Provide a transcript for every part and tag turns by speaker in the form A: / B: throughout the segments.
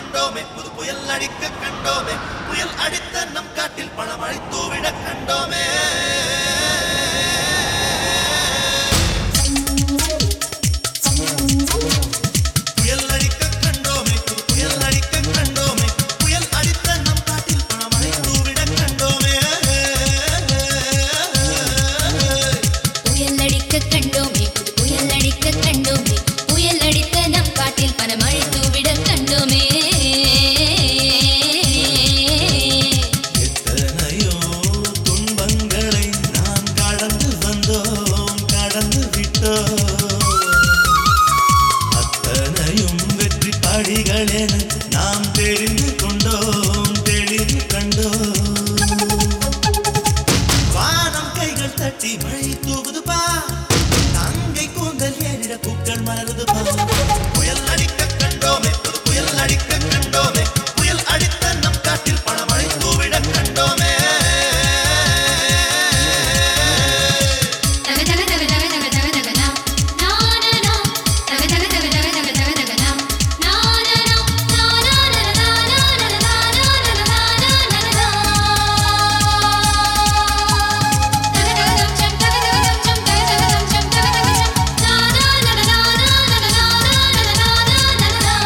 A: கண்டோமே புது புயல் அடிக்க கண்டோமே புயல் அடித்த நம் காட்டில் பணமழை தூவிட கண்டோமே புயல் அடிக்க கண்டோமே புது புயல் அடிக்க கண்டோமே புயல் அடித்த நம் காட்டில் பணமழை தூவிட கண்டோமே
B: புயல் அடிக்க கண்டோமே புது புயல் அடிக்க கண்டோமே புயல் அடித்த நம் காட்டில் பனமழை தூவிட கண்டோமே
A: எத்தனையோ துன்பங்களை நாம் கடந்து வந்தோம் கடந்து விட்டோம் அத்தனையும் வெற்றி படிகள் என நாம் தெரிந்து கொண்டோம் தெளிவு கண்டோம் வானம் கைகள் தட்டி மழை தூவுது பா தங்கை கூந்தல் ஏறிட பூக்கள் மலருது பா புயல் அடிக்க கண்டோமே புது புயல் அடிக்க கண்டோமே புயல் அடித்த நம் காட்டில் பணமழை தூவிட கண்டோமே
B: தக தக தக தக தக தக தக நா நா நா நா தக தக தக தக தக தக தக நா நா நா நா நா நா நா நா நா நா நா நா நா நா நா தக தக தம் சம் தக தக தம் சம் தக தக தம் சம் தக தக சம் நா நா நா நா நா நா நா நா நா நா நா நா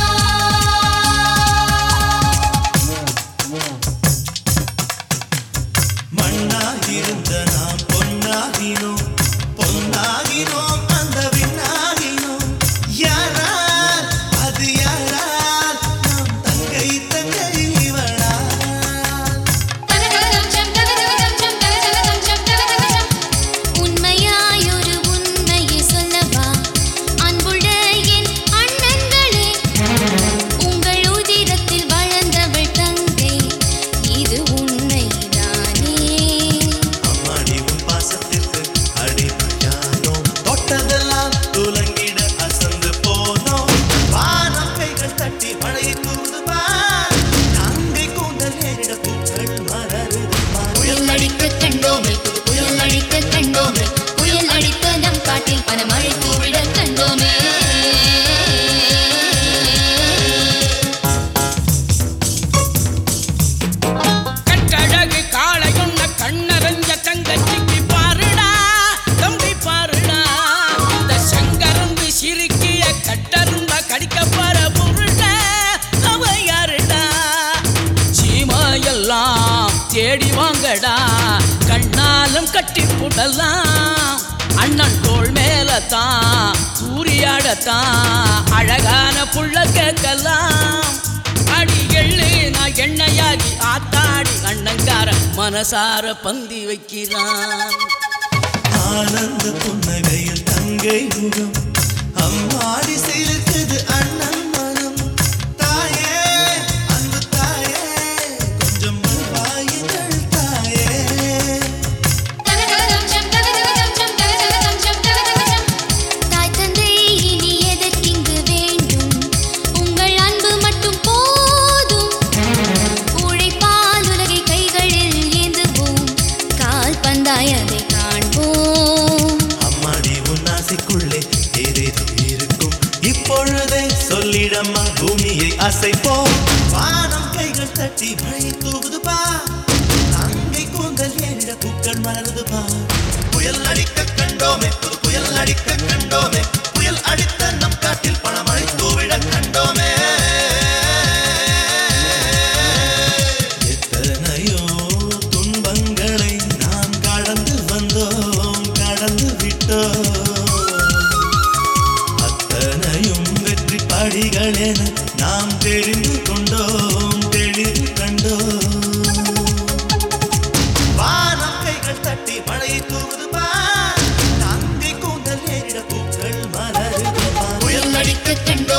A: மண்ணாகிருந்த நாம் பொன்னாகினோம் பொன்னாகினோம் அந்த விண்ணாகினோம் யாரால் அது யாரால் நாம் தங்கை தங்கை இவளால்
B: உண்மையாயொரு உண்மையை சொல்லவா அன்புள்ள என் அண்ணன்களே உங்கள் உதிரத்தில் வளர்ந்தவள் தங்கை இது உண்மைதானே
A: அம்மாடி உன் பாசத்திற்கு அடிமையானோம் தொட்டதெல்லாம் துலங்கிட அசந்து போனோம் வானம் கைகள் தட்டி மழை தூது பார் தங்கை கூந்தல் ஏறிட பூக்கள் மலருது பார்.
B: புயல் அடிக்க கண்டோமே புது புயல் அடிக்க கண்டோமே புயல் அடித்த நம் காட்டில் பனமழை தூவிட கண்டோமே
C: கட்டழகு காளையுன்ன கண்ணறிஞ்ச தங்கச்சிக்கு பாருடா தம்பி பாருடா இந்த சங்கரந்து சிரிக்கிய கட்டரும்ப கடிக்க போற பொருள அவ யாருடா சீமையெல்லாம் தேடி வாங்கடா கண்ணாலும் கட்டி புடலாம் அண்ணன் தோள் மேல தான் சூரியாடத்தான் அழகான புள்ள கேட்கலாம் அடி எள்ளு நான் எண்ணெயாகி ஆத்தாடி அண்ணங்கார மனசார பந்தி வைக்கிறான்
A: ஆனந்த புன்னகையில் தங்கை முகம் அம்மாடி சிரிக்குது அண்ணன் மனம் தாயே அன்பு தாயே கொஞ்சம் வாயுங்கள் தாயே
B: தாய் தந்தை இனி எதற்கிங்கு வேண்டும் உங்கள் அன்பு மட்டும் போதும் உழைப்பால் உலகை கைகளில் ஏந்துவோம் கால் பந்தாய் அதை காண்போம்
A: அம்மாடி உன் ஆசைக்குள்ளே ஏதேதோ இருக்கும் இப்பொழுதே சொல்லிடம்மா பூமியை அசைப்போம் வானம் கைகள் தட்டி மழை தூவுது பா தங்கை கூந்தல் ஏறிட பூக்கள் மலருது பா புயல் அடிக்க கண்டோமே புது புயல் அடிக்க கண்டோமே புயல் அடித்த நம் காட்டில் பணமழை தூவிட கண்டோமே எத்தனையோ துன்பங்களை நாம் கடந்து வந்தோம் கடந்து விட்டோம் அத்தனையும் வெற்றி படிகள் என நாம் தெரிந்து கொண்டோம் தெளிவு கண்டோம் வானம் கைகள் தட்டி மழை தூவுது பார் தங்கை கூந்தல் ஏறிட பூக்கள் மலருது பார். புயல் அடிக்க கண்டோம்